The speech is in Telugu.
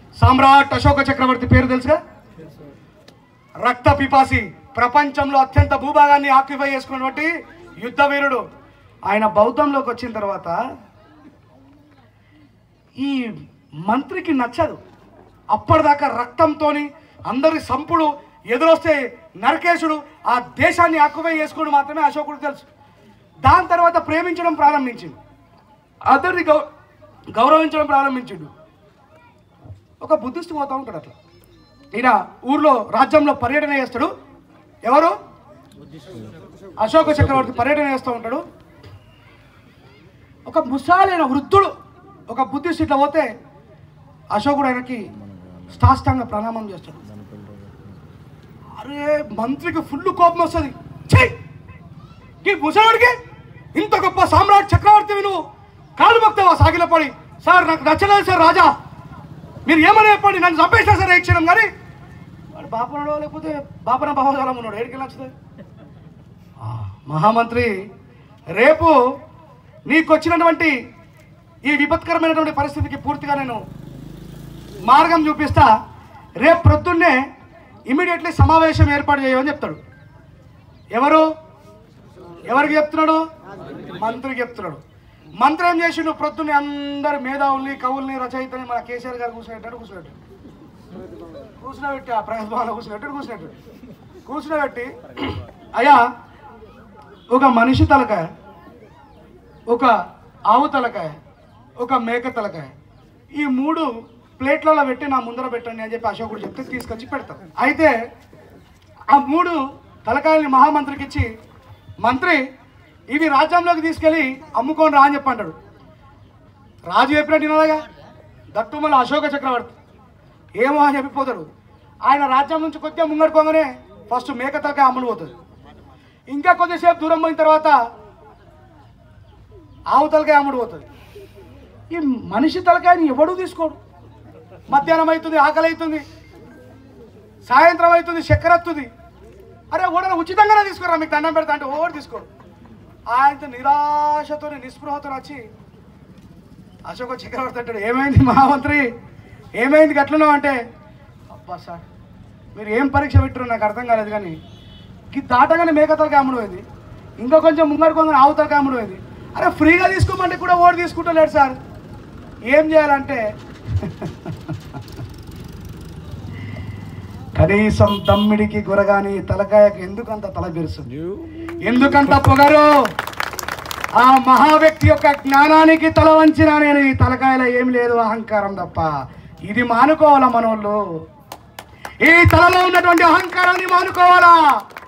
సామ్రాట్ అశోక చక్రవర్తి పేరు తెలుసుగా రక్త పిపాసి ప్రపంచంలో అత్యంత భూభాగాన్ని ఆక్యుపై చేసుకున్నటువంటి యుద్ధ వీరుడు ఆయన బౌద్ధంలోకి వచ్చిన తర్వాత ఈ మంత్రికి నచ్చదు అప్పటిదాకా రక్తంతోని అందరి సంపుడు ఎదురొస్తే నరకేశుడు ఆ దేశాన్ని ఆక్యుపై చేసుకోవడం మాత్రమే అశోకుడు తెలుసు దాని తర్వాత ప్రేమించడం ప్రారంభించింది అందరిని గౌ గౌరవించడం ప్రారంభించిండు ఒక బుద్ధిస్ట్ పోతా ఉంటాడు అట్లా ఈయన ఊర్లో రాజ్యంలో పర్యటన చేస్తాడు ఎవరు అశోక చక్రవర్తి పర్యటన చేస్తూ ఉంటాడు ఒక ముసాలైన వృద్ధుడు ఒక బుద్ధిస్ట్ ఇట్లా పోతే అశోకుడు ఆయనకి సాష్టాంగ ప్రణామం చేస్తాడు అరే మంత్రికి ఫుల్ కోపం వస్తుంది చెయ్యి ఈ ముసలాడికి ఇంత గొప్ప సామ్రాట్ చక్రవర్తివి నువ్వు కాలు భక్తవా సాగిలపడి సార్ నాకు నచ్చలేదు సార్ రాజా మీరు ఏమని చెప్పండి నన్ను చంపేసినా సరే ఈ క్షణం కానీ వాడు బాపనడో లేకపోతే బాపన భావజాలం ఉన్నాడు ఏడికి నచ్చుతుంది ఆ, మహామంత్రి రేపు నీకు వచ్చినటువంటి ఈ విపత్కరమైనటువంటి పరిస్థితికి పూర్తిగా నేను మార్గం చూపిస్తా రేపు ప్రొద్దున్నే ఇమీడియట్లీ సమావేశం ఏర్పాటు చేయమని చెప్తాడు ఎవరు ఎవరికి చెప్తున్నాడు మంత్రికి చెప్తున్నాడు మంత్రి ఏం చేసిండు ప్రొద్దున్నే అందరు మేధావుల్ని కవుల్ని రచయితని మన కేసీఆర్ గారు కూర్చునేటట్టు కూర్చున్నట్టు కూర్చునబెట్టి ఆ ప్రగతి భవన్లో కూర్చున్నట్టు కూర్చున్నట్టు కూర్చునబెట్టి అయ్యా ఒక మనిషి తలకాయ ఒక ఆవు తలకాయ ఒక మేక తలకాయ ఈ మూడు ప్లేట్లలో పెట్టి నా ముందర పెట్టండి అని చెప్పి అశోకుడు చెప్తే తీసుకొచ్చి పెడతాం అయితే ఆ మూడు తలకాయల్ని మహామంత్రికి ఇచ్చి మంత్రి ఇవి రాజ్యంలోకి తీసుకెళ్ళి అమ్ముకొని రా అని చెప్పి అంటాడు రాజు చెప్పినట్టు వినాలిగా దట్టు మళ్ళీ అశోక చక్రవర్తి ఏమో అని చెప్పిపోతాడు ఆయన రాజ్యం నుంచి కొద్దిగా ముంగడుకోగానే ఫస్ట్ మేక తలకాయ అమ్ముడు పోతుంది ఇంకా కొద్దిసేపు దూరం పోయిన తర్వాత ఆవు తలకాయ అమ్ముడు పోతుంది ఈ మనిషి తలకాయని ఎవడూ తీసుకోడు మధ్యాహ్నం అవుతుంది ఆకలి అవుతుంది సాయంత్రం అవుతుంది చక్కెర వస్తుంది అరే ఓడన ఉచితంగానే తీసుకురా మీకు దండం పెడతా అంటే ఓడి తీసుకోడు ఆయనతో నిరాశతో నిస్పృహతో వచ్చి అశోక చక్రవర్తి అంటాడు ఏమైంది మహామంత్రి ఏమైంది గట్లనో అంటే అబ్బా సార్ మీరు ఏం పరీక్ష పెట్టారో నాకు అర్థం కాలేదు కానీ ఇది దాటగానే మేకతలకి అమ్ముడు పోయింది ఇంకా కొంచెం ముంగడుకోగానే ఆవుతలకి అమ్ముడు పోయింది అరే ఫ్రీగా తీసుకోమంటే కూడా ఓడి తీసుకుంటలేడు సార్ ఏం చేయాలంటే కనీసం తమ్మిడికి గురగాని తలకాయకి ఎందుకంత తల బిరుస్తుంది ఎందుకంత పొగరు ఆ మహా వ్యక్తి యొక్క జ్ఞానానికి తల వంచినా నేను ఈ తలకాయలో ఏం లేదు అహంకారం తప్ప ఇది మానుకోవాలా మనోళ్ళు ఈ తలలో ఉన్నటువంటి అహంకారాన్ని మానుకోవాలా